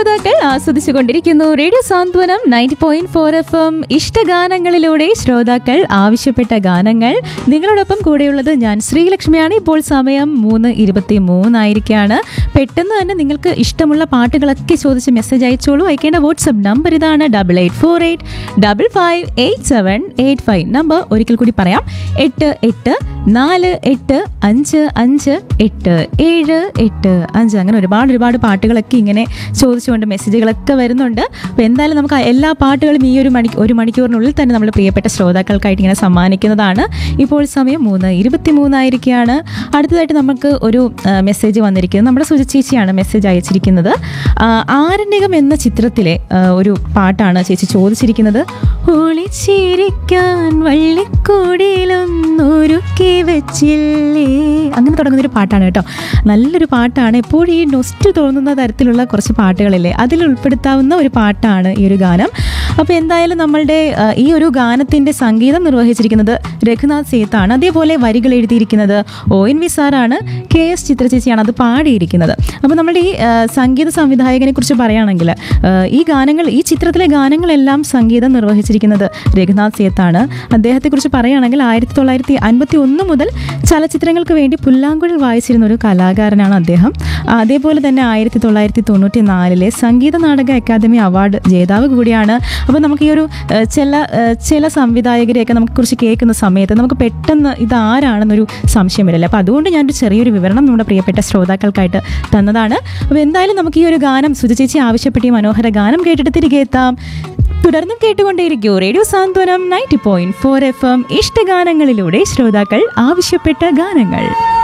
ശ്രോതാക്കൾ ആസ്വദിച്ചുകൊണ്ടിരിക്കുന്നു radio Santhwanam ninety point four F M ഇഷ്ടഗാനങ്ങളിലൂടെ ശ്രോതാക്കൾ ആവശ്യപ്പെട്ട ഗാനങ്ങൾ നിങ്ങളോടൊപ്പം കൂടെയുള്ളത് ഞാൻ ശ്രീലക്ഷ്മിയാണ് ഇപ്പോൾ സമയം മൂന്ന് ഇരുപത്തി മൂന്നായിരിക്കാണ് പെട്ടെന്ന് തന്നെ നിങ്ങൾക്ക് ഇഷ്ടമുള്ള പാട്ടുകളൊക്കെ ചോദിച്ച് മെസ്സേജ് അയച്ചോളൂ അയക്കേണ്ട വാട്സപ്പ് നമ്പർ ഇതാണ് double eight four eight double five eight seven eight five number ഒരിക്കൽ കൂടി പറയാം എട്ട് എട്ട് നാല് എട്ട് അഞ്ച് അഞ്ച് എട്ട് ഏഴ് എട്ട് അഞ്ച് അങ്ങനെ ഒരുപാട് ഒരുപാട് പാട്ടുകളൊക്കെ ഇങ്ങനെ ചോദിച്ചുകൊണ്ട് മെസ്സേജുകളൊക്കെ വരുന്നുണ്ട് അപ്പോൾ എന്തായാലും നമുക്ക് ആ എല്ലാ പാട്ടുകളും ഈ ഒരു മണി ഒരു മണിക്കൂറിനുള്ളിൽ തന്നെ നമ്മൾ പ്രിയപ്പെട്ട ശ്രോതാക്കൾക്കായിട്ട് ഇങ്ങനെ സമ്മാനിക്കുന്നതാണ് ഇപ്പോൾ സമയം മൂന്ന് ഇരുപത്തി മൂന്നായിരിക്കുകയാണ് അടുത്തതായിട്ട് നമുക്ക് ഒരു ആ, മെസ്സേജ് വന്നിരിക്കുന്നത് നമ്മുടെ സുജി ചേച്ചിയാണ് മെസ്സേജ് അയച്ചിരിക്കുന്നത് ആ, ആരണ്യകം എന്ന ചിത്രത്തിലെ ആ, ഒരു പാട്ടാണ് ചേച്ചി ചോദിച്ചിരിക്കുന്നത് ഒളിച്ചിരിക്കാൻ വള്ളിക്കൂടിയിലും ഒരുക്കി വെച്ചില്ലേ അങ്ങനെ തുടങ്ങുന്ന ഒരു പാട്ടാണ് കേട്ടോ നല്ലൊരു പാട്ടാണ് എപ്പോഴും ഈ നൊസ്റ്റ് തോന്നുന്ന തരത്തിലുള്ള കുറച്ച് പാട്ടുകളില്ലേ അതിൽ ഉൾപ്പെടുത്താവുന്ന ഒരു പാട്ടാണ് ഈ ഒരു ഗാനം അപ്പോൾ എന്തായാലും നമ്മളുടെ ആ, ഈ ഒരു ഗാനത്തിൻ്റെ സംഗീതം നിർവഹിച്ചിരിക്കുന്നത് രഘുനാഥ് സേത്താണ് അതേപോലെ വരികൾ എഴുതിയിരിക്കുന്നത് ഒ എൻ വി സാറാണ് കെ എസ് ചിത്ര ചേച്ചിയാണ് അത് പാടിയിരിക്കുന്നത് അപ്പോൾ നമ്മുടെ ഈ ആ, സംഗീത സംവിധായകനെ കുറിച്ച് പറയുകയാണെങ്കിൽ ആ, ഈ ഗാനങ്ങൾ ഈ ചിത്രത്തിലെ ഗാനങ്ങളെല്ലാം സംഗീതം നിർവഹിച്ചിരിക്കുന്നത് രഘുനാഥ് സേത്താണ് അദ്ദേഹത്തെക്കുറിച്ച് പറയുകയാണെങ്കിൽ ആയിരത്തി തൊള്ളായിരത്തി അൻപത്തി ഒന്ന് മുതൽ ചലച്ചിത്രങ്ങൾക്ക് വേണ്ടി പുല്ലാങ്കുഴൽ വായിച്ചിരുന്ന ഒരു കലാകാരനാണ് അദ്ദേഹം അതേപോലെ തന്നെ ആയിരത്തി തൊള്ളായിരത്തി തൊണ്ണൂറ്റി നാലിലെ സംഗീത നാടക അക്കാദമി അവാർഡ് ജേതാവ് കൂടിയാണ് അപ്പോൾ നമുക്ക് ഈ ഒരു ഏഹ്, ചില ഏഹ്, ചില സംവിധായകരെയൊക്കെ നമുക്ക് കുറിച്ച് കേൾക്കുന്ന സമയത്ത് നമുക്ക് പെട്ടെന്ന് ഇതാരാണെന്നൊരു സംശയം വരില്ല അപ്പോൾ അതുകൊണ്ട് ഞാനൊരു ചെറിയൊരു വിവരണം നമ്മുടെ പ്രിയപ്പെട്ട ശ്രോതാക്കൾക്കായിട്ട് തന്നതാണ് അപ്പോൾ എന്തായാലും നമുക്ക് ഈ ഒരു ഗാനം സുജി ചേച്ചി ആവശ്യപ്പെട്ട ഈ മനോഹര ഗാനം കേട്ടിട്ട് തിരികെ എത്താം തുടർന്നും കേട്ടുകൊണ്ടേയിരിക്കൂ radio Santhwanam ninety point four F M ഇഷ്ടഗാനങ്ങളിലൂടെ ശ്രോതാക്കൾ ആവശ്യപ്പെട്ട ഗാനങ്ങൾ